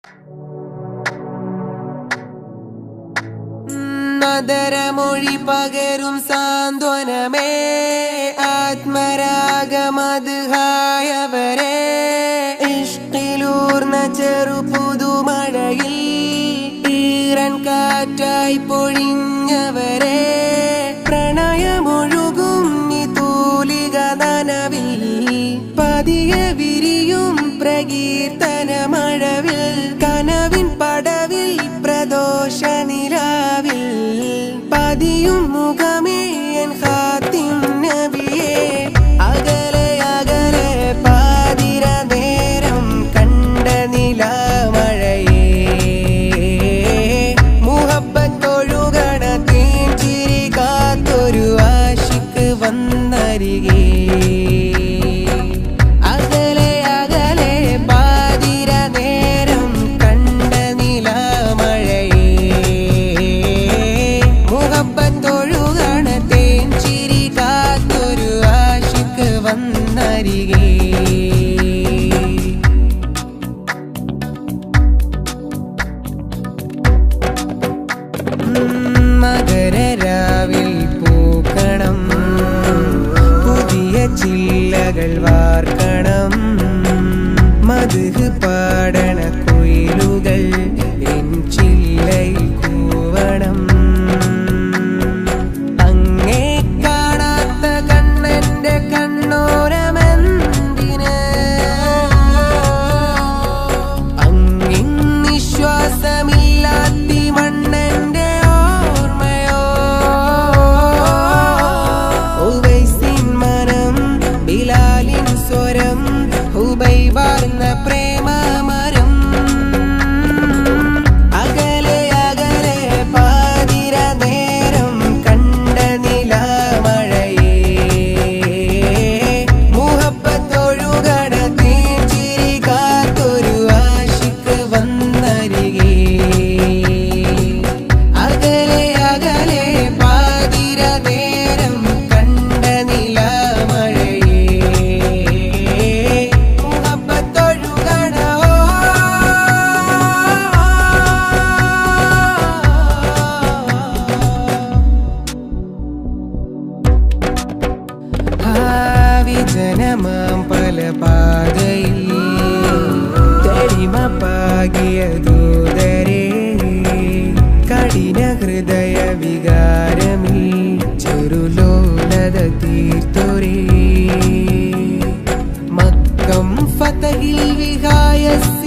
മധുരമൊഴി പകരും സാന്ത്വനമേ ആത്മരാഗമതുഹായവരെ ഇഷ്ടിലൂർന്ന ചെറു പുതുമഴയിൽ ഈറൻ കാറ്റായി പൊഴിഞ്ഞവരെ പ്രണയമൊഴുകും ഈ തൂലിക നനവിൽ പതിയെ വിരിയും പ്രകീർത്തന മഴവിൽ കനവിൻ പടവിൽ പ്രദോഷ നിലാവിൽ പതിയും മുഖമേ എൻ ഹാത്തിം നബിയേ അകലെ അകലെ പാതിര നേരം കണ്ട നിലാമഴയേ മുഹബത്തൊഴുകണ തീഞ്ചിരി കാത്തൊരു ആശിക്ക് വന്നരികേ അകലെ അകലെ പാതിര നേരം കണ്ട നിലാമഴയേ മുഹബത്തൊഴുകണ തേഞ്ചിരി കാത്തൊരു ആശിക്ക് വന്നരികേ മകരരാവിൽ പൂക്കണം പുതിയ ചില്ലകൾ വാർക്കണം മധുഹ് പാടണ കുയിലുകൾ എൻ ചില്ലയിൽ കൂവണം അങ്ങേ കാണാത്ത കണ്ണന്റെ കണ്ണോരമെന്തിന് അങ്ങിൻ നിശ്വാസമില്ലാത്തി മണ്ണന്റെ ഓർമ്മയോ ഉവൈസിൻ മനം ബിലാലിൻ സ്വരം ഹുബൈബാർന്ന പ്രേമമരം അകലെ അകലെ പാതിര നേരം കണ്ട നിലാമഴയേ മുഹബത്തൊഴുകണ തീച്ചിരി കാത്തൊരു ആശിക്ക് വന്നരികേ അകലെ അകലെ പാതിര നേരം കണ്ട നിലാമഴയേ മുഹബത്തൊഴുകണ ഭാവിജനമാം പല പാതയിൽ തരിമ പാകിയ ദൂതരെ കഠിന ഹൃദയ വികാരമീ ചെറുലോലത തീർത്തൊരേ മക്കം ഫതഹിൽ വിഹായ